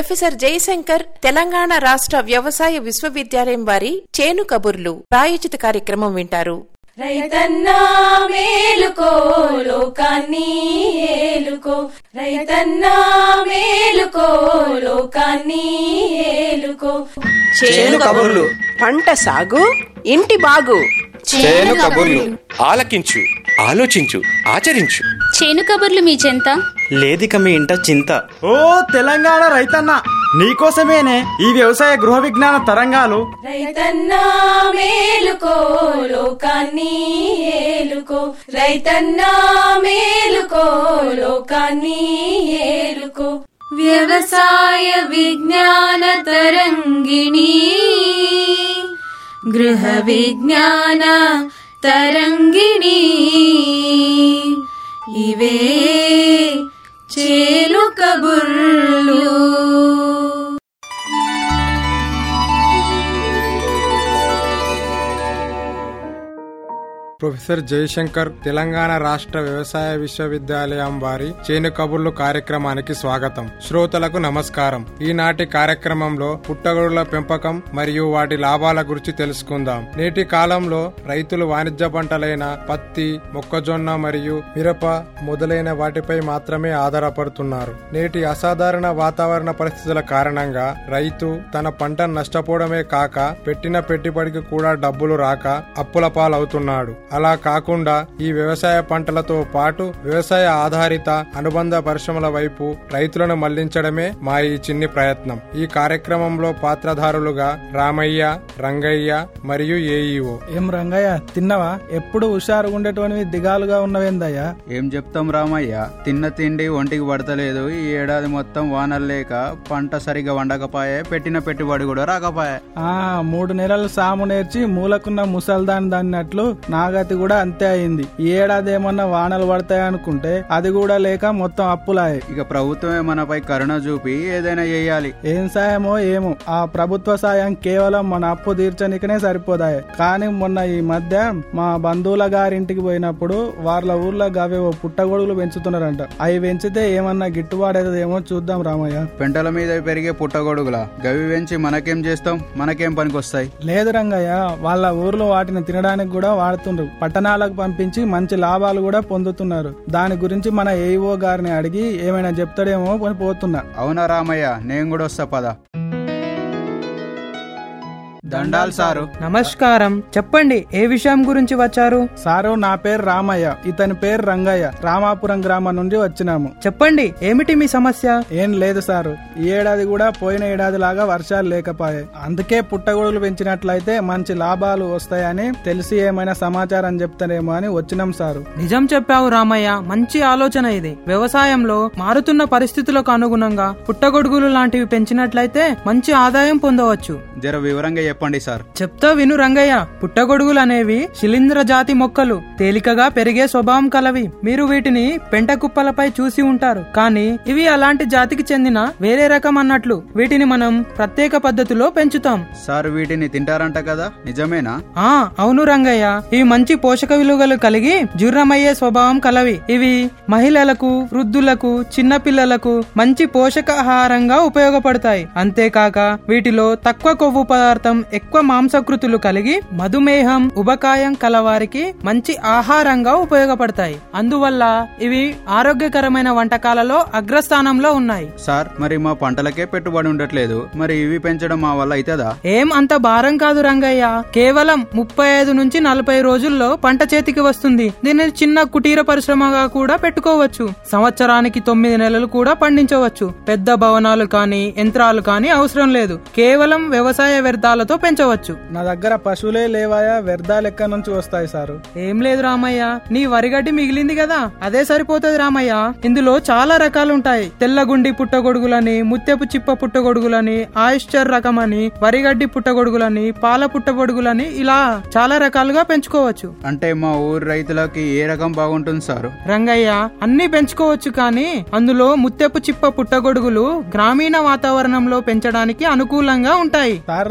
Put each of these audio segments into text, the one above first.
professor Jayashankar Telangana రాష్ట్ర వ్యవసాయ విశ్వవిద్యాలయం వారి చేను కబుర్లు ప్రాయోజిత కార్యక్రమం వింటారు రైతన్నా మేలుకో లోకాన్ని ఏలుకో రైతన్నా మేలుకో లోకాన్ని ఏలుకో చేను కబుర్లు పంట సాగు ఇంటి బాగు చేను కబుర్లు ఆలకించు ఆలోచించు ఆచరించు చేను కబుర్లు మీ చెంత లేదిక మీ ఇంట చింత ఓ తెలంగాణ రైతన్న నీకోసమేనే ఈ వ్యవసాయ గృహ విజ్ఞాన తరంగాలు రైతన్నా మేలుకో లోకాన్ని ఏలుకో రైతన్నా మేలుకో లోకాన్ని ఏలుకో వ్యవసాయ విజ్ఞాన తరంగిణి గృహ విజ్ఞాన తరంగిణి ఇవే చేలు కబుర్లు ప్రొఫెసర్ జయశంకర్ తెలంగాణ రాష్ట్ర వ్యవసాయ విశ్వవిద్యాలయం వారి చేను కబుర్లు కార్యక్రమానికి స్వాగతం శ్రోతలకు నమస్కారం ఈనాటి కార్యక్రమంలో పుట్టగొడుల పెంపకం మరియు వాటి లాభాల గురించి తెలుసుకుందాం నేటి కాలంలో రైతులు వాణిజ్య పంటలైన పత్తి మొక్కజొన్న మరియు మిరప మొదలైన వాటిపై మాత్రమే ఆధారపడుతున్నారు నేటి అసాధారణ వాతావరణ పరిస్థితుల కారణంగా రైతు తన పంటను నష్టపోవడమే కాక పెట్టిన పెట్టుబడికి కూడా డబ్బులు రాక అప్పుల పాలవుతున్నాడు అలా కాకుండా ఈ వ్యవసాయ పంటలతో పాటు వ్యవసాయ ఆధారిత అనుబంధ పరిశ్రమల వైపు రైతులను మళ్లించడమే మా ఈ చిన్ని ప్రయత్నం ఈ కార్యక్రమంలో పాత్రధారులుగా రామయ్య రంగయ్య మరియు ఏఈఓ ఏం రంగయ్య తిన్నవా ఎప్పుడు హుషారుగా ఉండేటోనివి దిగాలుగా ఉన్నవేందయ్యా ఏం చెప్తాం రామయ్య తిన్న తిండి ఒంటికి పడతలేదు ఈ ఏడాది మొత్తం వానలు లేక పంట సరిగా వండకపాయే పెట్టిన పెట్టుబడి కూడా రాకపాయే ఆ మూడు నెలలు సాము నేర్చి మూలకున్న ముసల్దాన్ దాన్నట్లు నాగతి కూడా అంతే అయింది ఈ ఏడాది ఏమన్నా వానలు పడతాయి అనుకుంటే అది కూడా లేక మొత్తం అప్పులాయే ఇక ప్రభుత్వమే మనపై కరుణ చూపి ఏదైనా చేయాలి ఏం సాయమో ఏమో ఆ ప్రభుత్వ సాయం కేవలం మన అప్పు తీర్చనికనే సరిపోదాయి కానీ మొన్న ఈ మధ్య మా బంధువుల గారింటికి పోయినప్పుడు వాళ్ళ ఊర్లో గవేవో పుట్టగొడుగులు పెంచుతున్నారంట అవి పెంచితే ఏమన్నా గిట్టుబాటు అవుతుందేమో చూద్దాం రామయ్య పెంటల మీద పెరిగే పుట్టగొడుగులా గవి పెంచి మనకేం చేస్తాం మనకేం పనికొస్తాయి లేదు రంగయ్య వాళ్ళ ఊర్లో వాటిని తినడానికి కూడా వాడుతుండ్రు పట్టణాలకు పంపించి మంచి లాభాలు కూడా పొందుతున్నారు దాని గురించి మన ఏఈఓ గారిని అడిగి ఏమైనా చెప్తాడేమో అని పోతున్నా అవునా రామయ్య నేను కూడా వస్తా పద దండాలు సారు నమస్కారం చెప్పండి ఏ విషయం గురించి వచ్చారు సారు నా పేరు రామయ్య ఇతని పేరు రంగయ్య రామాపురం గ్రామం నుండి వచ్చినాము చెప్పండి ఏమిటి మీ సమస్య ఏం లేదు సారు ఈ ఏడాది కూడా పోయిన ఏడాది లాగా వర్షాలు లేకపోయాయి అందుకే పుట్టగొడుగులు పెంచినట్లయితే మంచి లాభాలు వస్తాయని తెలిసి ఏమైనా సమాచారం చెప్తారేమో అని వచ్చినాం సారు నిజం చెప్పావు రామయ్య మంచి ఆలోచన ఇది వ్యవసాయంలో మారుతున్న పరిస్థితులకు అనుగుణంగా పుట్టగొడుగులు లాంటివి పెంచినట్లయితే మంచి ఆదాయం పొందవచ్చు జర వివరంగా చెప్పండి సార్ చెప్తా విను రంగయ్య పుట్టగొడుగులు అనేవి శిలీంద్ర జాతి మొక్కలు తేలికగా పెరిగే స్వభావం కలవి మీరు వీటిని పెంట కుప్పలపై చూసి ఉంటారు కానీ ఇవి అలాంటి జాతికి చెందిన వేరే రకం అన్నట్లు వీటిని మనం ప్రత్యేక పద్ధతిలో పెంచుతాం సార్ వీటిని తింటారంట కదా నిజమేనా ఆ అవును రంగయ్య ఇవి మంచి పోషక విలువలు కలిగి జుర్రమయ్యే స్వభావం కలవి ఇవి మహిళలకు వృద్ధులకు చిన్న పిల్లలకు మంచి పోషకాహారంగా ఉపయోగపడతాయి అంతేకాక వీటిలో తక్కువ కొవ్వు పదార్థం ఎక్కువ మాంసకృతులు కలిగి మధుమేహం ఉబకాయం కలవారికి మంచి ఆహారంగా ఉపయోగపడతాయి అందువల్ల ఇవి ఆరోగ్యకరమైన వంటకాలలో అగ్రస్థానంలో ఉన్నాయి సార్ మరి మా పంటలకే పెట్టుబడి ఉండట్లేదు మరి ఇవి పెంచడం మా వల్ల అవుతుందా ఏం అంత భారం కాదు రంగయ్య కేవలం ముప్పై ఐదు నుంచి నలభై రోజుల్లో పంట చేతికి వస్తుంది దీనిని చిన్న కుటీర పరిశ్రమగా కూడా పెట్టుకోవచ్చు సంవత్సరానికి తొమ్మిది నెలలు కూడా పండించవచ్చు పెద్ద భవనాలు కానీ యంత్రాలు కానీ అవసరం లేదు కేవలం వ్యవసాయ వ్యర్థాలతో పెంచవచ్చు నా దగ్గర పశువులే లేవాయా వ్యర్థాలు ఎక్కడి నుంచి వస్తాయి సారు ఏం లేదు రామయ్య నీ వరిగడ్డి మిగిలింది కదా అదే సరిపోతుంది రామయ్య ఇందులో చాలా రకాలు ఉంటాయి తెల్లగుండి పుట్టగొడుగులని ముత్యపు చిప్ప పుట్టగొడుగులని ఆయిస్చర్ రకమని వరిగడ్డి పుట్టగొడుగులని పాల పుట్టగొడుగులని ఇలా చాలా రకాలుగా పెంచుకోవచ్చు అంటే మా ఊరు రైతులకి ఏ రకం బాగుంటుంది సార్ రంగయ్య అన్ని పెంచుకోవచ్చు కానీ అందులో ముత్యపు చిప్ప పుట్టగొడుగులు గ్రామీణ వాతావరణంలో పెంచడానికి అనుకూలంగా ఉంటాయి సారు వీటి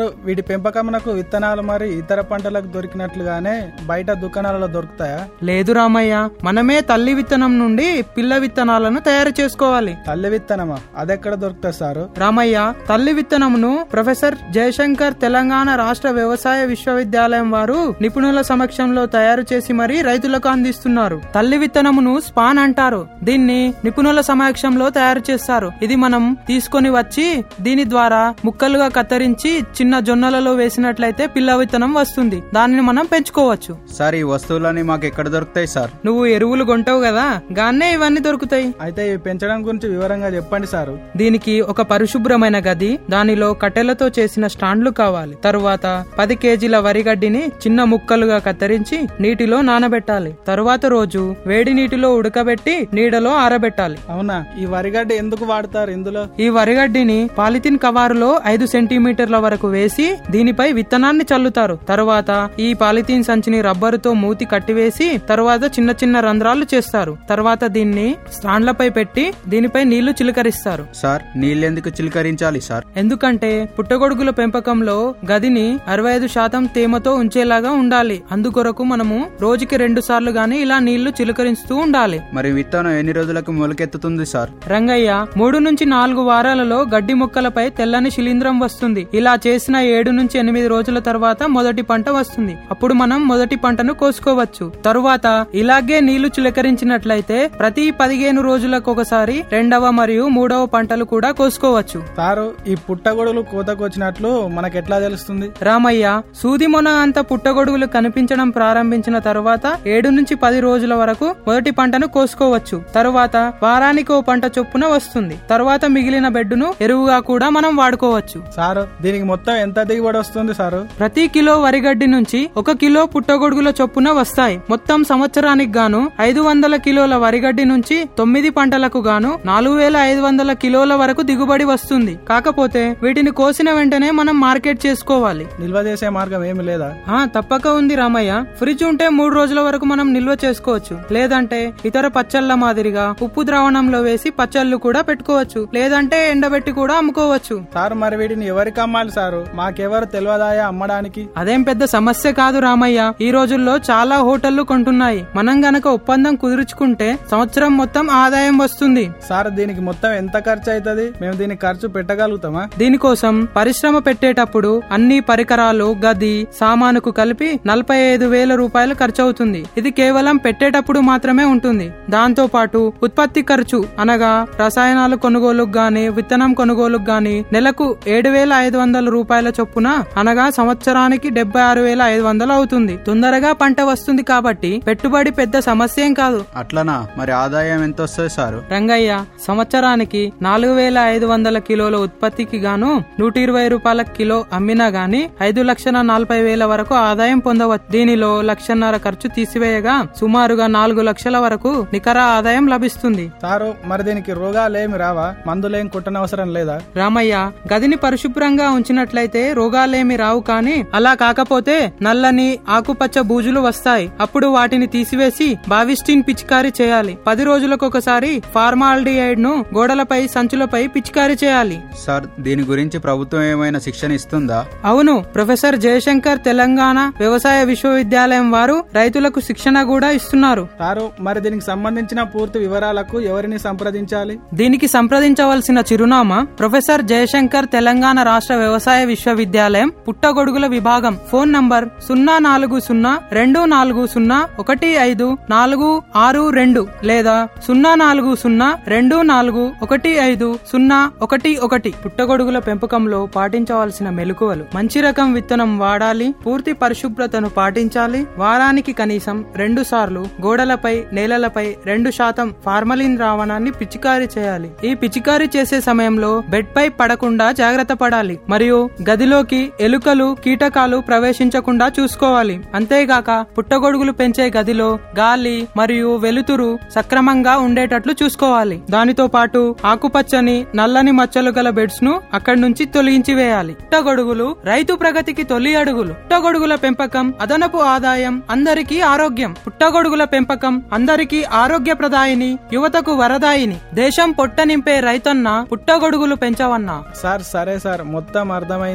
పెంపకమునకు విత్తనాలు మరి ఇతర పంటలకు దొరికినట్లుగానే బయట దుకాణాలలో దొరుకుతాయా లేదు రామయ్య మనమే తల్లి విత్తనం నుండి పిల్ల విత్తనాలను తయారు చేసుకోవాలి తల్లి విత్తనమా అదెక్కడ దొరుకుతుంది సారు రామయ్య తల్లి విత్తనమును ప్రొఫెసర్ జయశంకర్ తెలంగాణ రాష్ట్ర వ్యవసాయ విశ్వవిద్యాలయం వారు నిపుణుల సమక్షంలో తయారు చేసి మరీ రైతులకు అందిస్తున్నారు తల్లి విత్తనమును స్పాన్ అంటారు దీన్ని నిపుణుల సమక్షంలో తయారు చేస్తారు ఇది మనం తీసుకొని వచ్చి దీని ద్వారా ముక్కలుగా కత్తిరించి చిన్న జొన్నలలో వేసినట్లయితే పిల్ల విత్తనం వస్తుంది దానిని మనం పెంచుకోవచ్చు సార్ ఈ వస్తువులని మాకు ఎక్కడ దొరుకుతాయి సార్ నువ్వు ఎరువులు కొంటావు కదా గానే ఇవన్నీ దొరుకుతాయి అయితే ఇవి పెంచడం గురించి వివరంగా చెప్పండి సారు దీనికి ఒక పరిశుభ్రమైన గది దానిలో కట్టెలతో చేసిన స్టాండ్లు కావాలి తరువాత పది కేజీల వరిగడ్డిని చిన్న ముక్కలుగా కత్తిరించి నీటిలో నానబెట్టాలి తరువాత రోజు వేడి నీటిలో ఉడకబెట్టి నీడలో ఆరబెట్టాలి అవునా ఈ వరిగడ్డ ఎందుకు వాడతారు ఇందులో ఈ వరిగడ్డిని పాలిథిన్ కవారులో ఐదు సెంటీమీటర్ల వరకు వేసి దీనిపై విత్తనాన్ని చల్లుతారు తరువాత ఈ పాలిథిన్ సంచిని రబ్బరుతో మూతి కట్టివేసి తరువాత చిన్న చిన్న రంధ్రాలు చేస్తారు తర్వాత దీన్ని స్టాండ్లపై పెట్టి దీనిపై నీళ్లు చిలకరిస్తారు సార్ నీళ్ళెందుకు చిలకరించాలి సార్ ఎందుకంటే పుట్టగొడుగుల పెంపకంలో గదిని అరవై ఐదు శాతం తేమతో ఉంచేలాగా ఉండాలి అందుకొరకు మనము రోజుకి రెండు సార్లు గాని ఇలా నీళ్లు చిలకరిస్తూ ఉండాలి మరి విత్తనం ఎన్ని రోజులకు మొలకెత్తుతుంది సార్ రంగయ్య మూడు నుంచి నాలుగు వారాలలో గడ్డి మొక్కలపై తెల్లని శిలీంధ్రం వస్తుంది ఇలా చేసిన ఏడు నుంచి ఎనిమిది రోజుల తర్వాత మొదటి పంట వస్తుంది అప్పుడు మనం మొదటి పంటను కోసుకోవచ్చు తరువాత ఇలాగే నీళ్లు చిలకరించినట్లయితే ప్రతి పదిహేను రోజులకు ఒకసారి రెండవ మరియు మూడవ పంటలు కూడా కోసుకోవచ్చు సారు ఈ పుట్టగొడుగులు కోతకు వచ్చినట్లు మనకెట్లా తెలుస్తుంది రామయ్య సూది మొన అంత పుట్టగొడుగులు కనిపించడం ప్రారంభించిన తరువాత ఏడు నుంచి పది రోజుల వరకు మొదటి పంటను కోసుకోవచ్చు తరువాత వారానికి ఓ పంట చొప్పున వస్తుంది తరువాత మిగిలిన బెడ్డును ఎరువుగా కూడా మనం వాడుకోవచ్చు సారు దీనికి మొత్తం ఎంత దిగుబడి వస్తుంది సారు ప్రతి కిలో వరిగడ్డి నుంచి ఒక కిలో పుట్టగొడుగుల చొప్పున వస్తాయి మొత్తం సంవత్సరానికి గాను ఐదు వందల కిలోల వరిగడ్డి నుంచి తొమ్మిది పంటలకు గాను నాలుగు వేల ఐదు వందల కిలోల వరకు దిగుబడి వస్తుంది కాకపోతే వీటిని కోసిన వెంటనే మనం మార్కెట్ చేసుకోవాలి నిల్వ చేసే మార్గం ఏమి లేదా ఆ తప్పక ఉంది రామయ్య ఫ్రిడ్జ్ ఉంటే మూడు రోజుల వరకు మనం నిల్వ చేసుకోవచ్చు లేదంటే ఇతర పచ్చళ్ళ మాదిరిగా ఉప్పు ద్రావణంలో వేసి పచ్చళ్ళు కూడా పెట్టుకోవచ్చు లేదంటే ఎండబెట్టి కూడా అమ్ముకోవచ్చు సారు మరి వీటిని ఎవరికి అమ్మాలి సారు మాకెవరు తెలియదాయా అమ్మడానికి అదేం పెద్ద సమస్య కాదు రామయ్య ఈ రోజుల్లో చాలా హోటళ్లు కొంటున్నాయి మనం గనక ఒప్పందం కుదుర్చుకుంటే సంవత్సరం మొత్తం ఆదాయం వస్తుంది సార్ దీనికి మొత్తం ఎంత ఖర్చు అవుతుంది మేము దీనికి ఖర్చు పెట్టగలుగుతామా దీనికోసం పరిశ్రమ పెట్టేటప్పుడు అన్ని పరికరాలు గది సామానుకు కలిపి నలభై ఐదు వేల రూపాయలు ఖర్చు అవుతుంది ఇది కేవలం పెట్టేటప్పుడు మాత్రమే ఉంటుంది దాంతో పాటు ఉత్పత్తి ఖర్చు అనగా రసాయనాలు కొనుగోలుకు గాని విత్తనం కొనుగోలుకు గాని నెలకు ఏడు వేల ఐదు వందల రూపాయల చొప్పున అనగా సంవత్సరానికి డెబ్బై ఆరు వేల ఐదు వందలు అవుతుంది తొందరగా పంట వస్తుంది కాబట్టి పెట్టుబడి పెద్ద సమస్య ఏం కాదు అట్లనా మరి ఆదాయం ఎంత వస్తుంది సారు రంగయ్య సంవత్సరానికి నాలుగు వేల ఐదు వందల కిలోల ఉత్పత్తికి గాను నూట ఇరవై రూపాయల కిలో అమ్మినా గాని ఐదు లక్షల నలభై వేల వరకు ఆదాయం పొందవచ్చు దీనిలో లక్షన్నర ఖర్చు తీసివేయగా సుమారుగా నాలుగు లక్షల వరకు నికర ఆదాయం లభిస్తుంది సారు మరి దీనికి రోగాలేమి రావా మందులేం కుట్టనవసరం లేదా రామయ్య గదిని పరిశుభ్రంగా ఉంచినట్లయితే రోగాలేమి రావు కానీ అలా కాకపోతే నల్లని ఆకుపచ్చ బూజులు వస్తాయి అప్పుడు వాటిని తీసివేసి బావిస్టిన్ పిచికారీ చేయాలి పది రోజులకు ఒకసారి ఫార్మాల్డిహైడ్ ను గోడలపై సంచులపై పిచికారీ చేయాలి సార్ దీని గురించి ప్రభుత్వం ఏమైనా శిక్షణ ఇస్తుందా అవును ప్రొఫెసర్ జయశంకర్ తెలంగాణ వ్యవసాయ విశ్వవిద్యాలయం వారు రైతులకు శిక్షణ కూడా ఇస్తున్నారు సారు మరి దీనికి సంబంధించిన పూర్తి వివరాలకు ఎవరిని సంప్రదించాలి దీనికి సంప్రదించవలసిన చిరునామా ప్రొఫెసర్ జయశంకర్ తెలంగాణ రాష్ట్ర వ్యవసాయ విశ్వవిద్యాలయం పుట్టగొడుగుల విభాగం ఫోన్ నంబర్ సున్నా నాలుగు సున్నా రెండు నాలుగు సున్నా ఒకటి ఐదు నాలుగు ఆరు రెండు లేదా సున్నా నాలుగు సున్నా రెండు నాలుగు ఒకటి ఐదు సున్నా ఒకటి ఒకటి పుట్టగొడుగుల పెంపకంలో పాటించవలసిన మెలకువలు మంచి రకం విత్తనం వాడాలి పూర్తి పరిశుభ్రతను పాటించాలి వారానికి కనీసం రెండు సార్లు గోడలపై నేలలపై రెండు శాతం ఫార్మలిన్ ద్రావణాన్ని పిచికారీ చేయాలి ఈ పిచికారీ చేసే సమయంలో బెడ్ పై పడకుండా జాగ్రత్త పడాలి మరియు గదిలోకి ఎలుకలు కీటకాలు ప్రవేశించకుండా చూసుకోవాలి అంతేగాక పుట్టగొడుగులు పెంచే గదిలో గాలి మరియు వెలుతురు సక్రమంగా ఉండేటట్లు చూసుకోవాలి దానితో పాటు ఆకుపచ్చని నల్లని మచ్చలు గల బెడ్స్ ను అక్కడి నుంచి తొలగించి వేయాలి పుట్టగొడుగులు రైతు ప్రగతికి తొలి అడుగులు పుట్టగొడుగుల పెంపకం అదనపు ఆదాయం అందరికీ ఆరోగ్యం పుట్టగొడుగుల పెంపకం అందరికీ ఆరోగ్యప్రదాయిని యువతకు వరదాయిని దేశం పొట్ట నింపే రైతన్న పుట్టగొడుగులు పెంచవన్నా సార్ సరే సార్ మొత్తం అర్థమైంది కానీ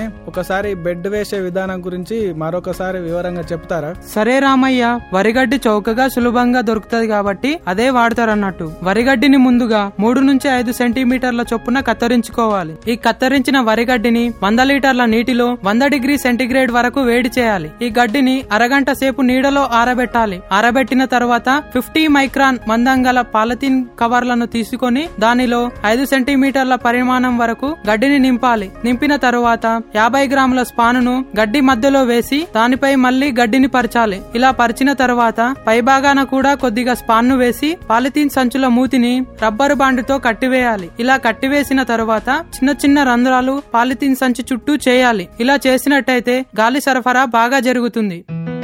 ఒకసారి బెడ్ వేసే విధానం గురించి మరొకసారి వివరంగా చెప్తారా సరే రామయ్య వరిగడ్డి చౌకగా సులభంగా దొరుకుతది కాబట్టి అదే వాడతారన్నట్టు వరిగడ్డిని ముందుగా మూడు నుంచి ఐదు సెంటీమీటర్ల చొప్పున కత్తిరించుకోవాలి ఈ కత్తిరించిన వరిగడ్డిని వంద లీటర్ల నీటిలో వంద డిగ్రీ సెంటీగ్రేడ్ వరకు వేడి చేయాలి ఈ గడ్డిని అరగంట సేపు నీడలో ఆరబెట్టాలి ఆరబెట్టిన తర్వాత ఫిఫ్టీ మైక్రాన్ మందం గల పాలిథిన్ కవర్లను తీసుకొని దానిలో ఐదు సెంటీమీటర్ల పరిమాణం వరకు గడ్డిని నింపాలి నింపిన తరువాత యాభై గ్రాముల స్పానును గడ్డి మధ్యలో వేసి దానిపై మళ్లీ గడ్డిని పరచాలి ఇలా పరిచిన తరువాత పైభాగాన కూడా కొద్దిగా స్పాన్ను వేసి పాలిథిన్ సంచుల మూతిని రబ్బరు బాండుతో కట్టివేయాలి ఇలా కట్టివేసిన తరువాత చిన్న చిన్న రంధ్రాలు పాలిథిన్ సంచి చుట్టూ చేయాలి ఇలా చేసినట్టయితే గాలి సరఫరా బాగా జరుగుతుంది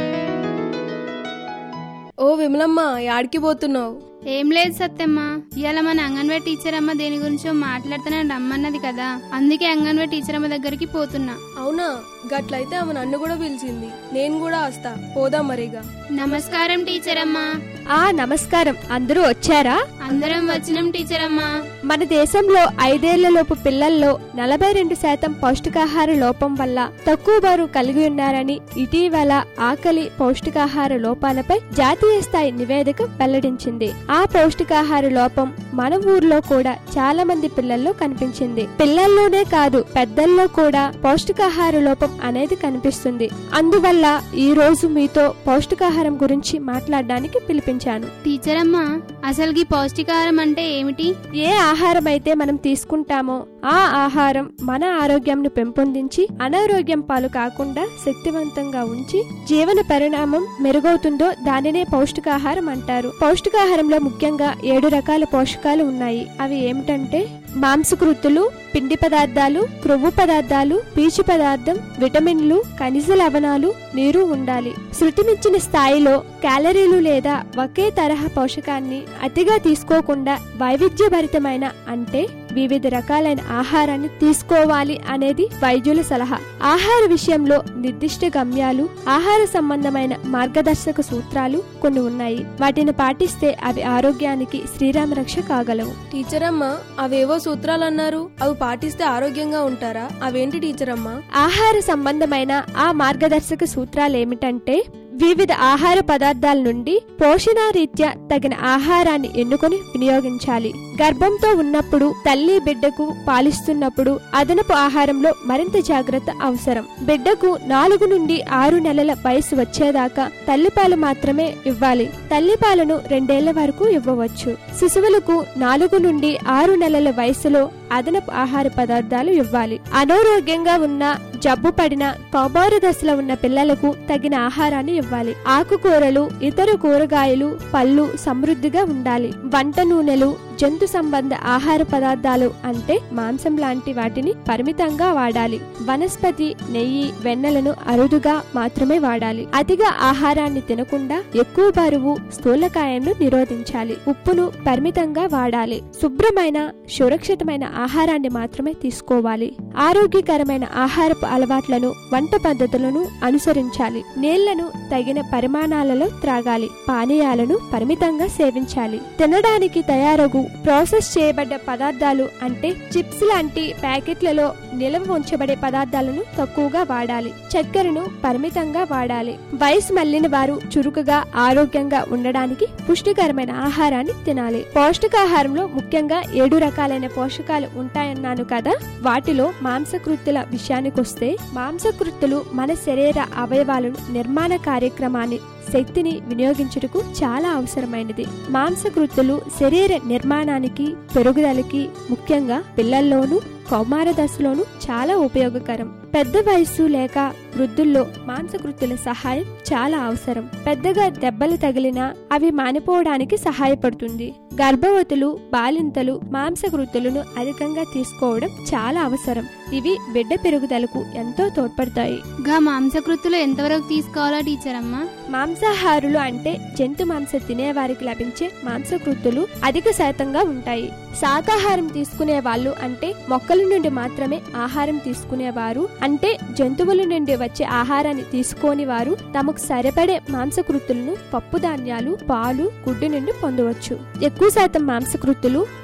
ఓ విమలమ్మ యాడికి పోతున్నావు ఏం లేదు సత్యమ్మ ఇవాళ మన అంగన్వాడీ టీచర్ అమ్మ దేని గురించో మాట్లాడుతానే రమ్మన్నది కదా అందుకే అంగన్వాడీ టీచర్ అమ్మ దగ్గరికి పోతున్నా అవునా గట్లయితే ఆమె నన్ను కూడా పిలిచింది నేను కూడా వస్తా పోదాం మరిగా నమస్కారం టీచర్ అమ్మా ఆ నమస్కారం అందరూ వచ్చారా అందరం వచ్చినాం టీచర్ అమ్మా మన దేశంలో ఐదేళ్లలోపు పిల్లల్లో నలభై రెండు శాతం పౌష్టికాహార లోపం వల్ల తక్కువ బరువు కలిగి ఉన్నారని ఇటీవల ఆకలి పౌష్టికాహార లోపాలపై జాతీయ స్థాయి నివేదిక వెల్లడించింది ఆ పౌష్టికాహార లోపం మన ఊర్లో కూడా చాలా మంది పిల్లల్లో కనిపించింది పిల్లల్లోనే కాదు పెద్దల్లో కూడా పౌష్టికాహార లోపం అనేది కనిపిస్తుంది అందువల్ల ఈ రోజు మీతో పౌష్టికాహారం గురించి మాట్లాడడానికి పిలిపించాను టీచర్ అమ్మా అసలు ఈ పౌష్టికాహారం అంటే ఏమిటి ఏ ఆహారం అయితే మనం తీసుకుంటామో ఆ ఆహారం మన ఆరోగ్యంను పెంపొందించి అనారోగ్యం పాలు కాకుండా శక్తివంతంగా ఉంచి జీవన పరిణామం మెరుగవుతుందో దానినే పౌష్టికాహారం అంటారు పౌష్టికాహారంలో ముఖ్యంగా ఏడు రకాల పోషకాలు ఉన్నాయి అవి ఏమిటంటే మాంసకృతులు పిండి పదార్థాలు క్రొవ్వు పదార్థాలు పీచు పదార్థం విటమిన్లు ఖనిజ లవణాలు నీరు ఉండాలి శృతిమించిన స్థాయిలో క్యాలరీలు లేదా ఒకే తరహా పోషకాన్ని అతిగా తీసుకోకుండా వైవిధ్యభరితమైన అంటే వివిధ రకాలైన ఆహారాన్ని తీసుకోవాలి అనేది వైద్యుల సలహా ఆహార విషయంలో నిర్దిష్ట గమ్యాలు ఆహార సంబంధమైన మార్గదర్శక సూత్రాలు కొన్ని ఉన్నాయి వాటిని పాటిస్తే అవి ఆరోగ్యానికి శ్రీరామ రక్ష కాగలవు టీచర్ అమ్మ అవేవో సూత్రాలు అన్నారు అవి పాటిస్తే ఆరోగ్యంగా ఉంటారా అవేంటి టీచర్ అమ్మ ఆహార సంబంధమైన ఆ మార్గదర్శక సూత్రాలు ఏమిటంటే వివిధ ఆహార పదార్థాల నుండి పోషణారీత్యా తగిన ఆహారాన్ని ఎన్నుకొని వినియోగించాలి గర్భంతో ఉన్నప్పుడు తల్లి బిడ్డకు పాలిస్తున్నప్పుడు అదనపు ఆహారంలో మరింత జాగ్రత్త అవసరం బిడ్డకు నాలుగు నుండి ఆరు నెలల వయసు వచ్చేదాకా తల్లిపాలు మాత్రమే ఇవ్వాలి తల్లిపాలను రెండేళ్ల వరకు ఇవ్వవచ్చు శిశువులకు నాలుగు నుండి ఆరు నెలల వయసులో అదనపు ఆహార పదార్థాలు ఇవ్వాలి అనారోగ్యంగా ఉన్న జబ్బు పడిన కౌమార దశలో ఉన్న పిల్లలకు తగిన ఆహారాన్ని ఇవ్వాలి ఆకుకూరలు ఇతర కూరగాయలు పళ్ళు సమృద్ధిగా ఉండాలి వంట నూనెలు జంతు సంబంధ ఆహార పదార్థాలు అంటే మాంసం లాంటి వాటిని పరిమితంగా వాడాలి వనస్పతి నెయ్యి వెన్నెలను అరుదుగా మాత్రమే వాడాలి అతిగా ఆహారాన్ని తినకుండా ఎక్కువ బరువు స్థూలకాయంను నిరోధించాలి ఉప్పును పరిమితంగా వాడాలి శుభ్రమైన సురక్షితమైన ఆహారాన్ని మాత్రమే తీసుకోవాలి ఆరోగ్యకరమైన ఆహారపు అలవాట్లను వంట పద్ధతులను అనుసరించాలి నీళ్లను తగిన పరిమాణాలలో త్రాగాలి పానీయాలను పరిమితంగా సేవించాలి తినడానికి తయారగు ప్రాసెస్ చేయబడ్డ పదార్థాలు అంటే చిప్స్ లాంటి ప్యాకెట్లలో నిల్వ ఉంచబడే పదార్థాలను తక్కువగా వాడాలి చక్కెరను పరిమితంగా వాడాలి వయసు మళ్లిన వారు చురుకుగా ఆరోగ్యంగా ఉండడానికి పుష్టికరమైన ఆహారాన్ని తినాలి పౌష్టికాహారంలో ముఖ్యంగా ఏడు రకాలైన పోషకాలు ఉంటాయన్నాను కదా వాటిలో మాంసకృత్తుల విషయానికొస్తే మాంసకృత్తులు మన శరీర అవయవాలను నిర్మాణ కార్యక్రమాన్ని శక్తిని వినియోగించుటకు చాలా అవసరమైనది మాంసకృత్తులు శరీర నిర్మాణానికి పెరుగుదలకి ముఖ్యంగా పిల్లల్లోనూ కౌమార దశలోనూ చాలా ఉపయోగకరం పెద్ద వయస్సు లేక వృద్ధుల్లో మాంసకృత్తుల సహాయం చాలా అవసరం పెద్దగా దెబ్బలు తగిలినా అవి మానిపోవడానికి సహాయపడుతుంది గర్భవతులు బాలింతలు మాంసకృత్తులను అధికంగా తీసుకోవడం చాలా అవసరం ఇవి బిడ్డ పెరుగుదలకు ఎంతో తోడ్పడతాయి గా మాంసకృత్తులు ఎంతవరకు తీసుకోవాలా టీచర్ అమ్మా మాంసాహారులు అంటే జంతు మాంస తినేవారికి లభించే మాంసకృత్తులు అధిక శాతంగా ఉంటాయి శాకాహారం తీసుకునే వాళ్ళు అంటే మొక్కల నుండి మాత్రమే ఆహారం తీసుకునేవారు అంటే జంతువుల నుండి వచ్చే ఆహారాన్ని తీసుకోని వారు తమకు సరిపడే మాంసకృత్తులను పప్పు ధాన్యాలు పాలు గుడ్డు నుండి పొందవచ్చు ఎక్కువ శాతం మాంసకృత్తులు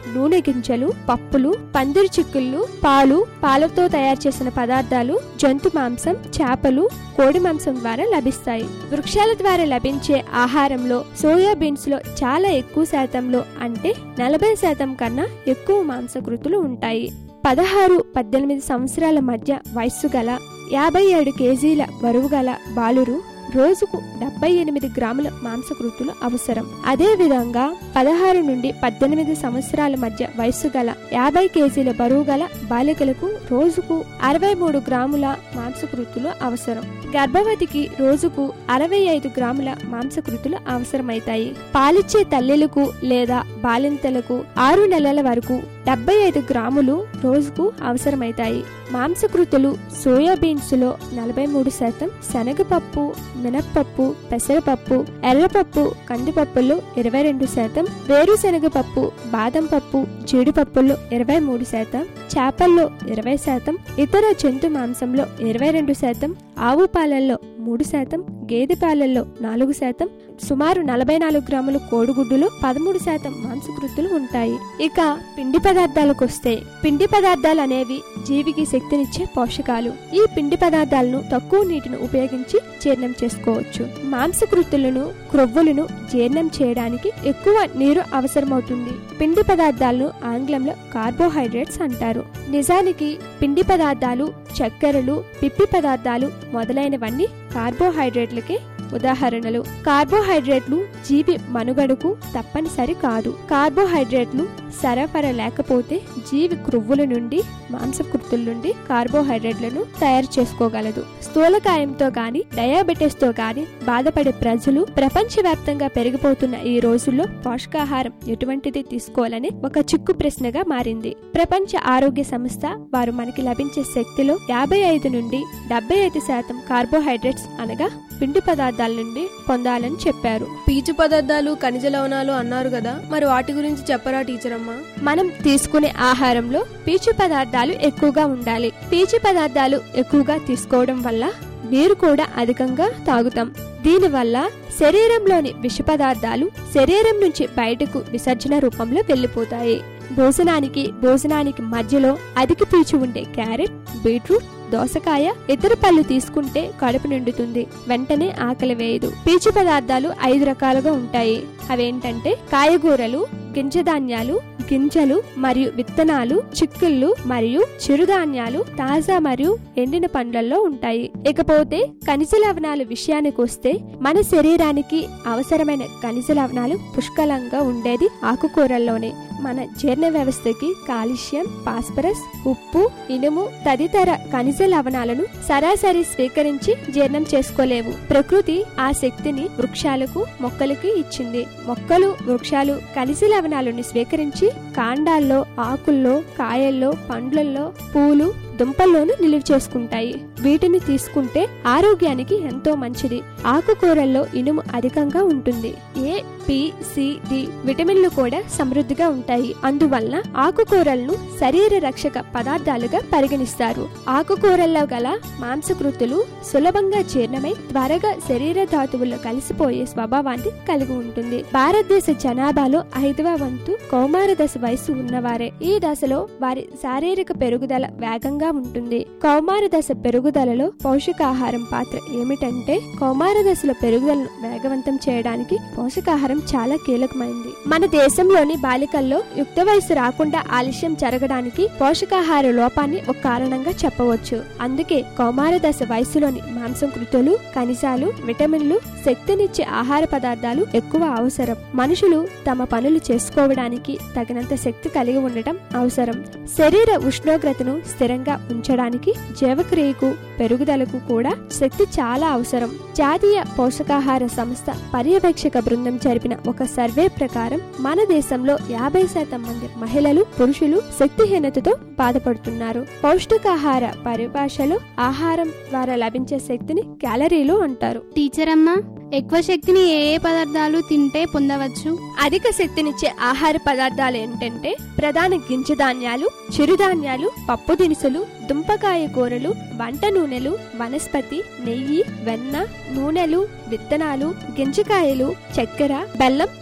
నూనె గింజలు పప్పులు పందిరి చిక్కుళ్ళు పాలు పాలతో తయారు చేసిన పదార్థాలు జంతు మాంసం చేపలు కోడి మాంసం ద్వారా లభిస్తాయి వృక్షాల ద్వారా లభించే ఆహారంలో సోయా బీన్స్ లో చాలా ఎక్కువ శాతంలో అంటే నలభై శాతం కన్నా ఎక్కువ మాంసకృతులు ఉంటాయి పదహారు పద్దెనిమిది సంవత్సరాల మధ్య వయస్సు గల యాభై ఏడు కేజీల బరువు గల బాలురు రోజుకు డెబ్బై ఎనిమిది గ్రాముల మాంసకృతులు అవసరం అదే విధంగా పదహారు నుండి పద్దెనిమిది సంవత్సరాల మధ్య వయస్సు గల యాభై కేజీల బరువు గల బాలికలకు రోజుకు అరవై మూడు గ్రాముల మాంసకృతులు అవసరం గర్భవతికి రోజుకు అరవై ఐదు గ్రాముల మాంసకృతులు అవసరమైతాయి పాలిచ్చే తల్లులకు లేదా బాలింతలకు ఆరు నెలల వరకు డెబ్బై ఐదు గ్రాములు రోజుకు అవసరమైతాయి మాంసకృతులు సోయాబీన్స్ లో నలభై మూడు శాతం శనగపప్పు మినప్పప్పు పెసరపప్పు ఎర్రపప్పు కందిపప్పుల్లో ఇరవై రెండు శాతం వేరుశనగ పప్పు బాదం పప్పు జీడిపప్పుల్లో ఇరవై మూడు శాతం చేపల్లో ఇరవై శాతం ఇతర జంతు మాంసంలో ఇరవై రెండు శాతం ఆవు పాలల్లో మూడు శాతం గేదె పాలల్లో నాలుగు శాతం సుమారు నలభై నాలుగు గ్రాముల కోడిగుడ్డులో పదమూడు శాతం మాంసకృతులు ఉంటాయి ఇక పిండి పదార్థాలకు వస్తే పిండి పదార్థాలు అనేవి జీవికి శక్తినిచ్చే పోషకాలు ఈ పిండి పదార్థాలను తక్కువ నీటిని ఉపయోగించి జీర్ణం చేసుకోవచ్చు మాంసకృతులను క్రొవ్వులను జీర్ణం చేయడానికి ఎక్కువ నీరు అవసరమవుతుంది పిండి పదార్థాలను ఆంగ్లంలో కార్బోహైడ్రేట్స్ అంటారు నిజానికి పిండి పదార్థాలు చక్కెరలు పిప్పి పదార్థాలు మొదలైనవన్నీ కార్బోహైడ్రేట్లకే ఉదాహరణలు కార్బోహైడ్రేట్లు జీవి మనుగడకు తప్పనిసరి కాదు కార్బోహైడ్రేట్లు సరఫరా లేకపోతే జీవి క్రొవ్వుల నుండి మాంసకృతుల నుండి కార్బోహైడ్రేట్లను తయారు చేసుకోగలదు స్థూలకాయంతో గాని డయాబెటిస్ తో గాని బాధపడే ప్రజలు ప్రపంచవ్యాప్తంగా పెరిగిపోతున్న ఈ రోజుల్లో పోషకాహారం ఎటువంటిది తీసుకోవాలని ఒక చిక్కు ప్రశ్నగా మారింది ప్రపంచ ఆరోగ్య సంస్థ వారు మనకి లభించే శక్తిలో యాభై ఐదు నుండి డెబ్బై ఐదు శాతం కార్బోహైడ్రేట్స్ అనగా పిండి పదార్థాల నుండి పొందాలని చెప్పారు పీచు పదార్థాలు ఖనిజ లవణాలు అన్నారు కదా మరి వాటి గురించి చెప్పరా టీచర్ అమ్మా మనం తీసుకునే ఆహారంలో పీచు పదార్థాలు ఎక్కువగా ఉండాలి పీచు పదార్థాలు ఎక్కువగా తీసుకోవడం వల్ల నీరు కూడా అధికంగా తాగుతాం దీనివల్ల శరీరంలోని విష పదార్థాలు శరీరం నుంచి బయటకు విసర్జన రూపంలో వెళ్ళిపోతాయి భోజనానికి భోజనానికి మధ్యలో అధిక పీచు ఉండే క్యారెట్ బీట్రూట్ దోసకాయ ఇతర పళ్ళు తీసుకుంటే కడుపు నిండుతుంది వెంటనే ఆకలి వేయదు పీచు పదార్థాలు ఐదు రకాలుగా ఉంటాయి అవేంటంటే కాయగూరలు గింజధాన్యాలు గింజలు మరియు విత్తనాలు చిక్కుళ్ళు మరియు చిరుధాన్యాలు తాజా మరియు ఎండిన పండ్లలో ఉంటాయి ఇకపోతే ఖనిజ లవణాల విషయానికి వస్తే మన శరీరానికి అవసరమైన ఖనిజ లవణాలు పుష్కలంగా ఉండేది ఆకుకూరల్లోనే మన జీర్ణ వ్యవస్థకి కాల్షియం పాస్పరస్ ఉప్పు ఇనుము తదితర ఖనిజ లవణాలను సరాసరి స్వీకరించి జీర్ణం చేసుకోలేవు ప్రకృతి ఆ శక్తిని వృక్షాలకు మొక్కలకి ఇచ్చింది మొక్కలు వృక్షాలు ఖనిజ లవణాలను స్వీకరించి కాండాల్లో ఆకుల్లో కాయల్లో పండ్లల్లో పూలు దుంపల్లోనూ నిలువ చేసుకుంటాయి వీటిని తీసుకుంటే ఆరోగ్యానికి ఎంతో మంచిది ఆకుకూరల్లో ఇనుము అధికంగా ఉంటుంది ఏ పి సి డి విటమిన్లు కూడా సమృద్ధిగా ఉంటాయి అందువలన ఆకుకూరలను శరీర రక్షక పదార్థాలుగా పరిగణిస్తారు ఆకుకూరల్లో గల మాంసకృతులు సులభంగా జీర్ణమై త్వరగా శరీర ధాతువుల్లో కలిసిపోయే స్వభావాన్ని కలిగి ఉంటుంది భారతదేశ జనాభాలో ఐదవ వంతు కౌమార దశ వయసు ఉన్నవారే ఈ దశలో వారి శారీరక పెరుగుదల వేగంగా ఉంటుంది కౌమార దశ పెరుగుదలలో పౌషకాహారం పాత్ర ఏమిటంటే కౌమార దశలో పెరుగుదలను వేగవంతం చేయడానికి పోషకాహారం చాలా కీలకమైంది మన దేశంలోని బాలికల్లో యుక్త వయసు రాకుండా ఆలస్యం జరగడానికి పోషకాహార లోపాన్ని ఒక కారణంగా చెప్పవచ్చు అందుకే కౌమార దశ వయసులోని మాంసం కృతులు ఖనిజాలు విటమిన్లు శక్తినిచ్చే ఆహార పదార్థాలు ఎక్కువ అవసరం మనుషులు తమ పనులు చేసుకోవడానికి తగినంత శక్తి కలిగి ఉండటం అవసరం శరీర ఉష్ణోగ్రతను స్థిరంగా ఉంచడానికి జీవక్రియకు పెరుగుదలకు కూడా శక్తి చాలా అవసరం జాతీయ పోషకాహార సంస్థ పర్యవేక్షక బృందం జరిపిన ఒక సర్వే ప్రకారం మన దేశంలో యాభై శాతం మంది మహిళలు పురుషులు శక్తిహీనతతో బాధపడుతున్నారు పౌష్టికాహార పరిభాషలో ఆహారం ద్వారా లభించే శక్తిని క్యాలరీలు అంటారు టీచర్ అమ్మా ఎక్కువ శక్తిని ఏ ఏ పదార్థాలు తింటే పొందవచ్చు అధిక శక్తినిచ్చే ఆహార పదార్థాలు ఏంటంటే ప్రధాన గింజ ధాన్యాలు చిరుధాన్యాలు పప్పు దినుసులు దుంపకాయ కూరలు వంట నూనెలు వనస్పతి నెయ్యి వెన్న నూనెలు విత్తనాలు గింజకాయలు చక్కెర బెల్లం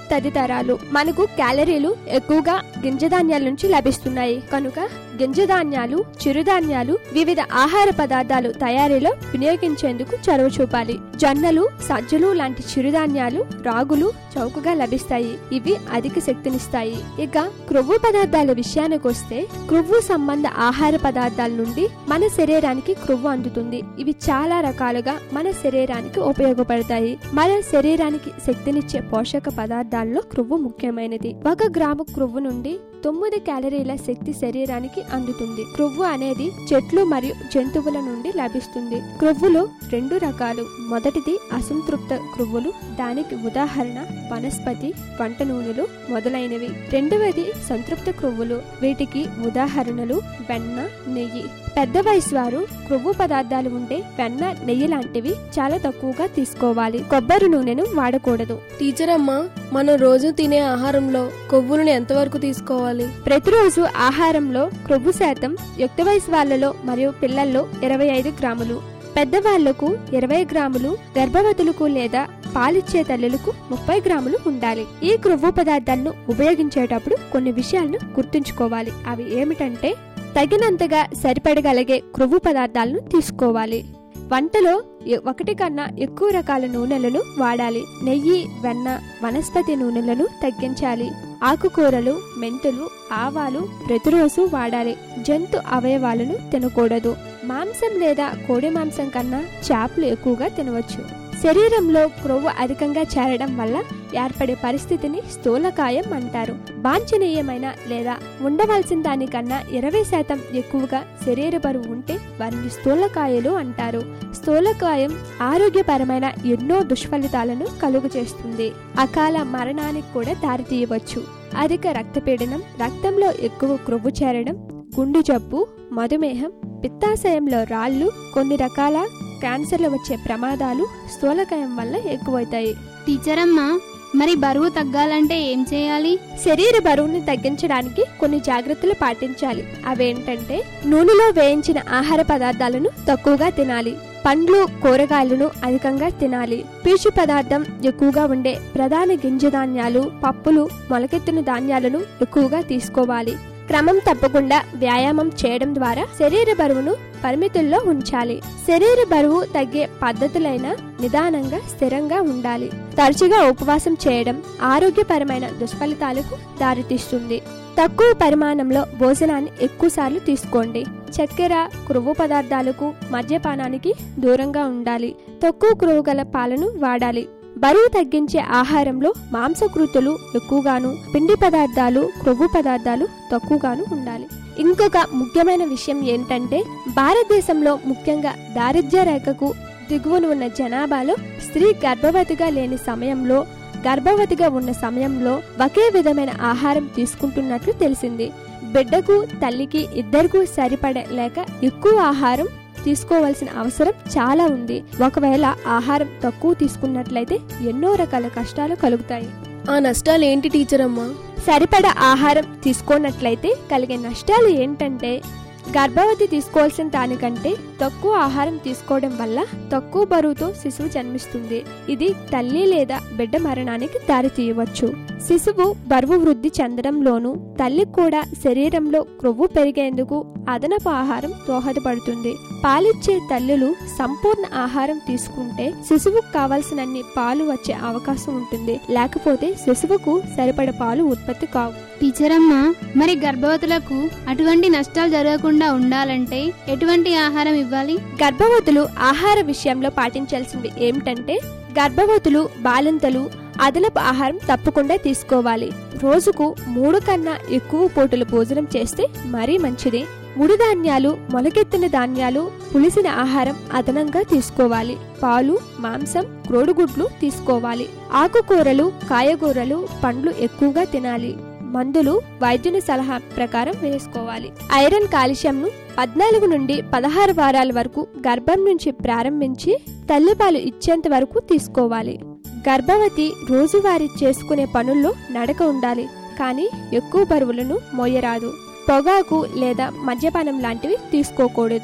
తదితరాలు మనకు క్యాలరీలు ఎక్కువగా గింజధాన్యాల నుంచి లభిస్తున్నాయి కనుక గింజధాన్యాలు చిరుధాన్యాలు వివిధ ఆహార పదార్థాలు తయారీలో వినియోగించేందుకు చొరవ చూపాలి జొన్నలు సజ్జలు లాంటి చిరుధాన్యాలు రాగులు చౌకగా లభిస్తాయి ఇవి అధిక శక్తినిస్తాయి ఇక క్రొవ్వు పదార్థాల విషయానికి వస్తే క్రొవ్వు సంబంధ ఆహార పదార్థాల నుండి మన శరీరానికి క్రొవ్వు అందుతుంది ఇవి చాలా రకాలుగా మన శరీరానికి ఉపయోగపడతాయి మన శరీరానికి శక్తినిచ్చే పోషక పదార్థాల్లో క్రొవ్వు ముఖ్యమైనది ఒక గ్రాము క్రొవ్వు నుండి తొమ్మిది క్యాలరీల శక్తి శరీరానికి అందుతుంది క్రొవ్వు అనేది చెట్లు మరియు జంతువుల నుండి లభిస్తుంది క్రొవ్వులు రెండు రకాలు మొదటిది అసంతృప్త క్రొవ్వులు దానికి ఉదాహరణ వనస్పతి వంట నూనెలు మొదలైనవి రెండవది సంతృప్త క్రొవ్వులు వీటికి ఉదాహరణలు వెన్న నెయ్యి పెద్ద వయసు వారు క్రొవ్వు పదార్థాలు ఉండే వెన్న నెయ్యి లాంటివి చాలా తక్కువగా తీసుకోవాలి కొబ్బరి నూనెను వాడకూడదు టీచర్ అమ్మ మనం రోజు తినే ఆహారంలో కొవ్వులను ఎంతవరకు తీసుకోవాలి ప్రతిరోజు ఆహారంలో క్రొవ్వు శాతం యుక్త వయసు వాళ్ళలో మరియు పిల్లల్లో ఇరవై ఐదు గ్రాములు పెద్దవాళ్లకు ఇరవై గ్రాములు గర్భవతులకు లేదా పాలిచ్చే తల్లులకు ముప్పై గ్రాములు ఉండాలి ఈ క్రొవ్వు పదార్థాలను ఉపయోగించేటప్పుడు కొన్ని విషయాలను గుర్తుంచుకోవాలి అవి ఏమిటంటే తగినంతగా సరిపడగలిగే క్రొవ్వు పదార్థాలను తీసుకోవాలి వంటలో ఎ- ఒకటి కన్నా ఎక్కువ రకాల నూనెలను వాడాలి నెయ్యి వెన్న వనస్పతి నూనెలను తగ్గించాలి ఆకుకూరలు మెంతులు ఆవాలు ప్రతిరోజు వాడాలి జంతు అవయవాలను తినకూడదు మాంసం లేదా కోడి మాంసం కన్నా చేపలు ఎక్కువగా తినవచ్చు శరీరంలో క్రొవ్వు అధికంగా చేరడం వల్ల ఏర్పడే పరిస్థితిని స్థూలకాయం అంటారు వాంఛనీయమైన లేదా ఉండవలసిన దానికన్నా ఇరవై శాతం ఎక్కువగా శరీర బరువు ఉంటే వారిని స్థూలకాయలు అంటారు స్థూలకాయం ఆరోగ్యపరమైన ఎన్నో దుష్ఫలితాలను కలుగు చేస్తుంది అకాల మరణానికి కూడా దారితీయవచ్చు అధిక రక్తపీడనం రక్తంలో ఎక్కువ క్రొవ్వు చేరడం గుండె జబ్బు మధుమేహం పిత్తాశయంలో రాళ్ళు కొన్ని రకాల క్యాన్సర్లు వచ్చే ప్రమాదాలు స్థూలకాయం వల్ల ఎక్కువవుతాయి టీచర్ అమ్మా మరి బరువు తగ్గాలంటే ఏం చేయాలి శరీర బరువును తగ్గించడానికి కొన్ని జాగ్రత్తలు పాటించాలి అవేంటంటే నూనెలో వేయించిన ఆహార పదార్థాలను తక్కువగా తినాలి పండ్లు కూరగాయలను అధికంగా తినాలి పీచు పదార్థం ఎక్కువగా ఉండే ప్రధాన గింజ ధాన్యాలు పప్పులు మొలకెత్తిన ధాన్యాలను ఎక్కువగా తీసుకోవాలి క్రమం తప్పకుండా వ్యాయామం చేయడం ద్వారా శరీర బరువును పరిమితుల్లో ఉంచాలి శరీర బరువు తగ్గే పద్ధతులైన నిదానంగా స్థిరంగా ఉండాలి తరచుగా ఉపవాసం చేయడం ఆరోగ్యపరమైన దుష్ఫలితాలకు దారితీస్తుంది తక్కువ పరిమాణంలో భోజనాన్ని ఎక్కువసార్లు తీసుకోండి చక్కెర క్రొవ్వు పదార్థాలకు మద్యపానానికి దూరంగా ఉండాలి తక్కువ క్రొవ్వు గల పాలను వాడాలి బరువు తగ్గించే ఆహారంలో మాంసకృతులు ఎక్కువగాను పిండి పదార్థాలు క్రొవ్వు పదార్థాలు తక్కువగాను ఉండాలి ఇంకొక ముఖ్యమైన విషయం ఏంటంటే భారతదేశంలో ముఖ్యంగా దారిద్ర్య రేఖకు దిగువన ఉన్న జనాభాలో స్త్రీ గర్భవతిగా లేని సమయంలో గర్భవతిగా ఉన్న సమయంలో ఒకే విధమైన ఆహారం తీసుకుంటున్నట్లు తెలిసింది బిడ్డకు తల్లికి ఇద్దరికూ సరిపడే లేక ఎక్కువ ఆహారం తీసుకోవాల్సిన అవసరం చాలా ఉంది ఒకవేళ ఆహారం తక్కువ తీసుకున్నట్లయితే ఎన్నో రకాల కష్టాలు కలుగుతాయి ఆ నష్టాలు ఏంటి టీచర్ అమ్మా సరిపడ ఆహారం తీసుకోనట్లయితే కలిగే నష్టాలు ఏంటంటే గర్భవతి తీసుకోవాల్సిన దానికంటే తక్కువ ఆహారం తీసుకోవడం వల్ల తక్కువ బరువుతో శిశువు జన్మిస్తుంది ఇది తల్లి లేదా బిడ్డ మరణానికి దారితీయవచ్చు శిశువు బరువు వృద్ధి చెందడంలోనూ తల్లి కూడా శరీరంలో క్రొవ్వు పెరిగేందుకు అదనపు ఆహారం దోహదపడుతుంది పాలిచ్చే తల్లులు సంపూర్ణ ఆహారం తీసుకుంటే శిశువుకు కావలసినన్ని పాలు వచ్చే అవకాశం ఉంటుంది లేకపోతే శిశువుకు సరిపడ పాలు ఉత్పత్తి కావు టీచర్ అమ్మా మరి గర్భవతులకు అటువంటి నష్టాలు జరగకుండా ఉండాలంటే ఎటువంటి ఆహారం ఇవ్వాలి గర్భవతులు ఆహార విషయంలో పాటించాల్సినవి ఏమిటంటే గర్భవతులు బాలింతలు అదనపు ఆహారం తప్పకుండా తీసుకోవాలి రోజుకు మూడు కన్నా ఎక్కువ పూటలు భోజనం చేస్తే మరీ మంచిది ముడి ధాన్యాలు మొలకెత్తిన ధాన్యాలు పులిసిన ఆహారం అదనంగా తీసుకోవాలి పాలు మాంసం క్రోడుగుడ్లు తీసుకోవాలి ఆకుకూరలు కాయగూరలు పండ్లు ఎక్కువగా తినాలి మందులు వైద్యుని సలహా ప్రకారం వేసుకోవాలి ఐరన్ కాల్షియంను పద్నాలుగు నుండి పదహారు వారాల వరకు గర్భం నుంచి ప్రారంభించి తల్లిపాలు ఇచ్చేంత వరకు తీసుకోవాలి గర్భవతి రోజువారీ చేసుకునే పనుల్లో నడక ఉండాలి కానీ ఎక్కువ బరువులను మోయరాదు పొగాకు లేదా మద్యపానం లాంటివి తీసుకోకూడదు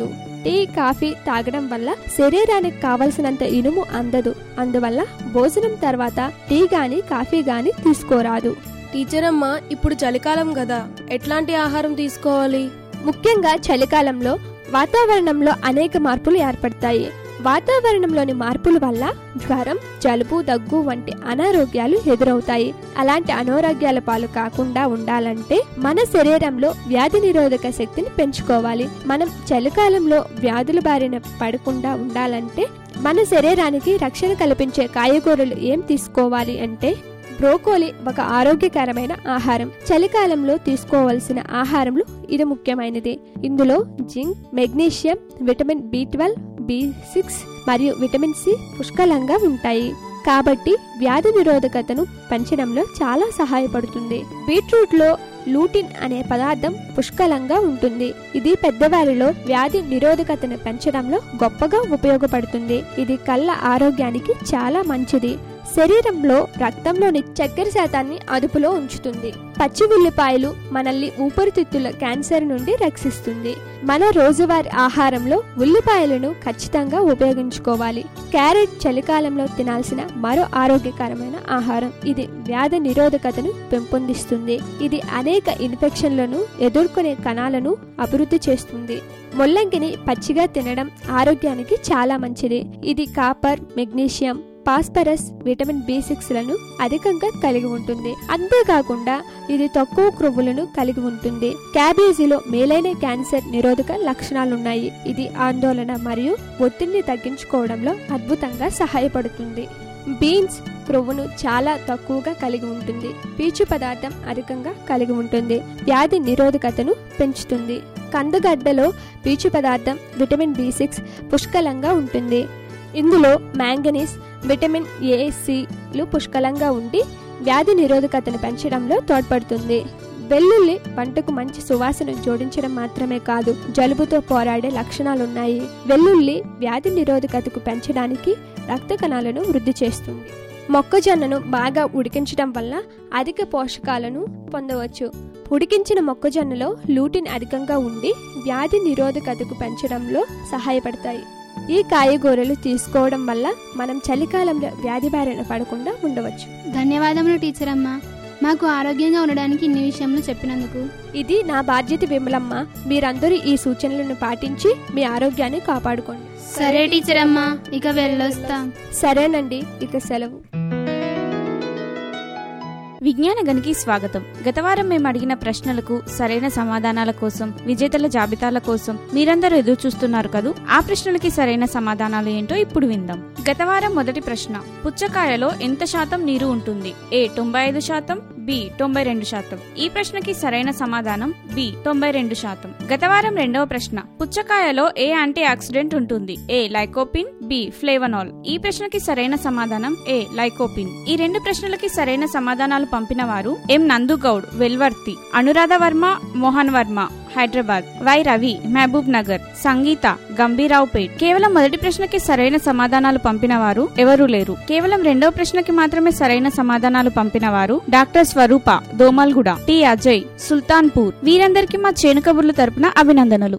టీ కాఫీ తాగడం వల్ల శరీరానికి కావలసినంత ఇనుము అందదు అందువల్ల భోజనం తర్వాత టీ గాని కాఫీ గాని తీసుకోరాదు టీచర్ అమ్మ ఇప్పుడు చలికాలం కదా ఎట్లాంటి ఆహారం తీసుకోవాలి ముఖ్యంగా చలికాలంలో వాతావరణంలో అనేక మార్పులు ఏర్పడతాయి వాతావరణంలోని మార్పుల వల్ల జ్వరం జలుబు దగ్గు వంటి అనారోగ్యాలు ఎదురవుతాయి అలాంటి అనారోగ్యాల పాలు కాకుండా ఉండాలంటే మన శరీరంలో వ్యాధి నిరోధక శక్తిని పెంచుకోవాలి మనం చలికాలంలో వ్యాధుల బారిన పడకుండా ఉండాలంటే మన శరీరానికి రక్షణ కల్పించే కాయగూరలు ఏం తీసుకోవాలి అంటే బ్రోకోలి ఒక ఆరోగ్యకరమైన ఆహారం చలికాలంలో తీసుకోవలసిన ఆహారంలో ఇది ముఖ్యమైనది ఇందులో zinc magnesium vitamin B twelve B six మరియు విటమిన్ సి పుష్కలంగా ఉంటాయి కాబట్టి వ్యాధి నిరోధకతను పెంచడంలో చాలా సహాయపడుతుంది బీట్రూట్ లో లూటిన్ అనే పదార్థం పుష్కలంగా ఉంటుంది ఇది పెద్దవారిలో వ్యాధి నిరోధకతను పెంచడంలో గొప్పగా ఉపయోగపడుతుంది ఇది కళ్ళ ఆరోగ్యానికి చాలా మంచిది శరీరంలో రక్తంలోని చక్కెర శాతాన్ని అదుపులో ఉంచుతుంది పచ్చి ఉల్లిపాయలు మనల్ని ఊపిరితిత్తుల క్యాన్సర్ నుండి రక్షిస్తుంది మన రోజువారి ఆహారంలో ఉల్లిపాయలను ఖచ్చితంగా ఉపయోగించుకోవాలి క్యారెట్ చలికాలంలో తినాల్సిన మరో ఆరోగ్యకరమైన ఆహారం ఇది వ్యాధి నిరోధకతను పెంపొందిస్తుంది ఇది అనేక ఇన్ఫెక్షన్లను ఎదుర్కొనే కణాలను అభివృద్ధి చేస్తుంది ముల్లంగిని పచ్చిగా తినడం ఆరోగ్యానికి చాలా మంచిది ఇది copper magnesium phosphorus vitamin B six లను అధికంగా కలిగి ఉంటుంది అంతేకాకుండా ఇది తక్కువ క్రొవ్వులను కలిగి ఉంటుంది క్యాబేజీలో మేలైన క్యాన్సర్ నిరోధక లక్షణాలున్నాయి ఇది ఆందోళన మరియు ఒత్తిడిని తగ్గించుకోవడంలో అద్భుతంగా సహాయపడుతుంది బీన్స్ క్రొవ్వును చాలా తక్కువగా కలిగి ఉంటుంది పీచు పదార్థం అధికంగా కలిగి ఉంటుంది వ్యాధి నిరోధకతను పెంచుతుంది కందగడ్డలో పీచు పదార్థం విటమిన్ బి సిక్స్ పుష్కలంగా ఉంటుంది ఇందులో మ్యాంగనీస్ విటమిన్ ఏ సిలు పుష్కలంగా ఉండి వ్యాధి నిరోధకతను పెంచడంలో తోడ్పడుతుంది వెల్లుల్లి పంటకు మంచి సువాసన జోడించడం మాత్రమే కాదు జలుబుతో పోరాడే లక్షణాలున్నాయి వెల్లుల్లి వ్యాధి నిరోధకతకు పెంచడానికి రక్త కణాలను వృద్ధి చేస్తుంది మొక్కజొన్నను బాగా ఉడికించడం వల్ల అధిక పోషకాలను పొందవచ్చు ఉడికించిన మొక్కజొన్నలో లూటిన్ అధికంగా ఉండి వ్యాధి నిరోధకతకు పెంచడంలో సహాయపడతాయి ఈ కాయగూరలు తీసుకోవడం వల్ల మనం చలికాలంలో వ్యాధి బారిన పడకుండా ఉండవచ్చు ధన్యవాదములు టీచర్ అమ్మ మాకు ఆరోగ్యంగా ఉండడానికి ఇన్ని విషయంలో చెప్పినందుకు ఇది నా బాధ్యత విమలమ్మ మీరందరూ ఈ సూచనలను పాటించి మీ ఆరోగ్యాన్ని కాపాడుకోండి సరే టీచర్ అమ్మ ఇక వెళ్ళొస్తాం సరేనండి ఇక సెలవు విజ్ఞాన గనికి స్వాగతం గత వారం మేము అడిగిన ప్రశ్నలకు సరైన సమాధానాల కోసం విజేతల జాబితాల కోసం మీరందరూ ఎదురు చూస్తున్నారు కదూ ఆ ప్రశ్నలకి సరైన సమాధానాలు ఏంటో ఇప్పుడు విందాం గత వారం మొదటి ప్రశ్న పుచ్చకాయలో ఎంత శాతం నీరు ఉంటుంది ఏ తొంభై ఐదు శాతం బి తొంభై రెండు శాతం ఈ ప్రశ్నకి సరైన సమాధానం బి తొంభై రెండు శాతం గత వారం రెండవ ప్రశ్న పుచ్చకాయలో ఏ యాంటీ ఆక్సిడెంట్ ఉంటుంది ఏ లైకోపిన్ బి ఫ్లేవనాల్ ఈ ప్రశ్నకి సరైన సమాధానం ఏ లైకోపిన్ ఈ రెండు ప్రశ్నలకి సరైన సమాధానాలు పంపిన వారు ఎం నందుగౌడ్ వెల్వర్తి అనురాధ వర్మ మోహన్ వర్మ హైదరాబాద్ వై రవి మహబూబ్ నగర్ సంగీత గంభీరావుపేట్ కేవలం మొదటి ప్రశ్నకి సరైన సమాధానాలు పంపిన వారు ఎవరూ లేరు కేవలం రెండవ ప్రశ్నకి మాత్రమే సరైన సమాధానాలు పంపిన వారు డాక్టర్ స్వరూప దోమల్గూడ టి అజయ్ సుల్తాన్పూర్ వీరందరికీ మా చేను కబుర్ల తరపున అభినందనలు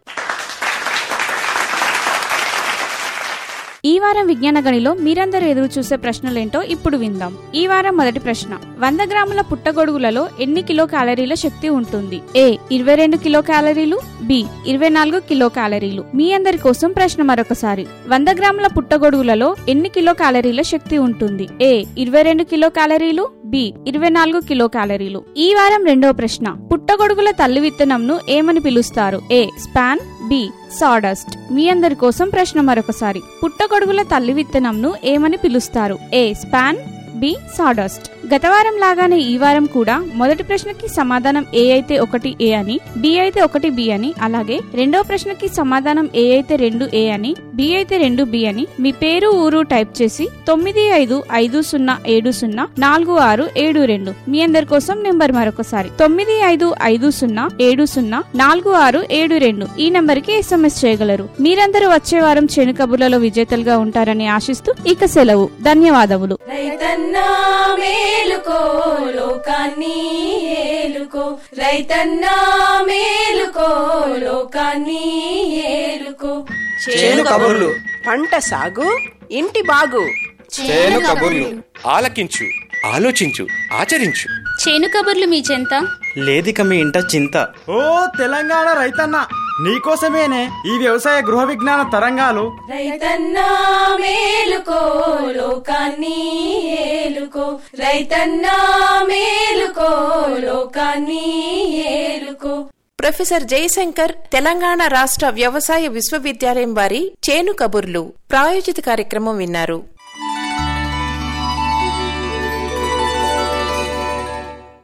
ఈ వారం విజ్ఞాన గనిలో మీరందరూ ఎదురు చూసే ప్రశ్నలేంటో ఇప్పుడు విందాం ఈ వారం మొదటి ప్రశ్న వంద గ్రాముల పుట్టగొడుగులలో ఎన్ని కిలో క్యాలరీల శక్తి ఉంటుంది ఏ ఇరవై రెండు కిలో క్యాలరీలు బి ఇరవై నాలుగు కిలో క్యాలరీలు మీ అందరి కోసం ప్రశ్న మరొకసారి వంద గ్రాముల పుట్టగొడుగులలో ఎన్ని కిలో క్యాలరీల శక్తి ఉంటుంది ఏ ఇరవై రెండు కిలో క్యాలరీలు బి ఇరవై నాలుగు కిలో క్యాలరీలు ఈ వారం రెండవ ప్రశ్న పుట్టగొడుగుల తల్లి విత్తనంను ఏమని పిలుస్తారు ఏ స్పాన్ బి సాడస్ట్ మీ అందరి కోసం ప్రశ్న మరొకసారి పుట్టగొడుగుల తల్లి విత్తనంను ఏమని పిలుస్తారు ఏ స్పాన్ బి సాడస్ట్ గత వారం లాగానే ఈ వారం కూడా మొదటి ప్రశ్నకి సమాధానం ఏ అయితే ఒకటి ఏ అని బి అయితే ఒకటి బి అని అలాగే రెండవ ప్రశ్నకి సమాధానం ఏ అయితే రెండు ఏ అని బి అయితే రెండు బి అని మీ పేరు ఊరు టైప్ చేసి తొమ్మిది ఐదు ఐదు సున్నా ఏడు సున్నా నాలుగు ఆరు ఏడు రెండు మీ అందరి కోసం నెంబర్ మరొకసారి తొమ్మిది ఐదు ఐదు సున్నా ఏడు సున్నా నాలుగు ఆరు ఏడు రెండు ఈ నెంబర్ కి ఎస్ఎంఎస్ చేయగలరు మీరందరూ వచ్చే వారం చేను కబుర్లలో విజేతలుగా ఉంటారని ఆశిస్తూ ఇక సెలవు ధన్యవాదములు రైతన్నా మేలుకో లోకాన్ని ఏలుకో రైతన్నా మేలుకో లోకాన్ని ఏలుకో చేను కబుర్లు పంట సాగు ఇంటి బాగు చేను కబుర్లు ఆలకించు ఆలోచించు ఆచరించు చేను కబుర్లు మీ చెంత లేదిక మీ ఇంట చింత ఓ తెలంగాణ రైతన్న నీకోసమేనే ఈ వ్యవసాయ గృహ విజ్ఞాన తరంగాలు రైతన్నా మేలుకో లోకాన్ని ఏలుకో రైతన్నా మేలుకో లోకాన్ని ఏలుకో ప్రొఫెసర్ జయశంకర్ తెలంగాణ రాష్ట్ర వ్యవసాయ విశ్వవిద్యాలయం వారి చేను కబుర్లు ప్రాయోజిత కార్యక్రమం విన్నారు